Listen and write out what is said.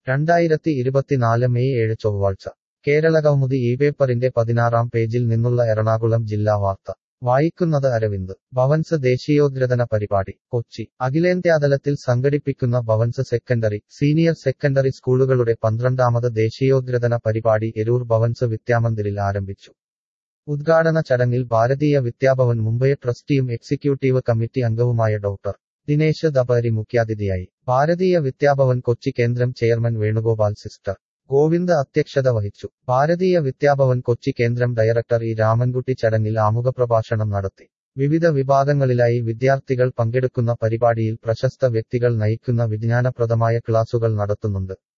രണ്ടായിരത്തി ഇരുപത്തിനാല് മെയ് ഏഴ് ചൊവ്വാഴ്ച കേരളകൗമുദി ഈ പേപ്പറിന്റെ പതിനാറാം പേജിൽ നിന്നുള്ള എറണാകുളം ജില്ലാ വാർത്ത വായിക്കുന്നത് അരവിന്ദ് ഭവൻസ് ദേശീയോദ്ഗ്രഥന പരിപാടി കൊച്ചി അഖിലേന്ത്യാതലത്തിൽ സംഘടിപ്പിക്കുന്ന ഭവൻസ് സെക്കൻഡറി സീനിയർ സെക്കൻഡറി സ്കൂളുകളുടെ പന്ത്രണ്ടാമത് ദേശീയോദ്ഗ്രഥന പരിപാടി എരൂർ ഭവൻസ് വിദ്യാമന്ദിറിൽ ആരംഭിച്ചു ഉദ്ഘാടന ചടങ്ങിൽ ഭാരതീയ വിദ്യാഭവൻ മുംബൈ ട്രസ്റ്റിയും എക്സിക്യൂട്ടീവ് കമ്മിറ്റി അംഗവുമായ ഡോക്ടർ ദിനേശ് ദബാരി മുഖ്യാതിഥിയായി ഭാരതീയ വിദ്യാഭവൻ കൊച്ചി കേന്ദ്രം ചെയർമാൻ വേണുഗോപാൽ സിസ്റ്റർ ഗോവിന്ദ് അധ്യക്ഷത വഹിച്ചു ഭാരതീയ വിദ്യാഭവൻ കൊച്ചി കേന്ദ്രം ഡയറക്ടർ ഇ രാമൻകുട്ടി ചടങ്ങിൽ ആമുഖപ്രഭാഷണം നടത്തി വിവിധ വിഭാഗങ്ങളിലായി വിദ്യാർത്ഥികൾ പങ്കെടുക്കുന്ന പരിപാടിയിൽ പ്രശസ്ത വ്യക്തികൾ നയിക്കുന്ന വിജ്ഞാനപ്രദമായ ക്ലാസുകൾ നടത്തുന്നുണ്ട്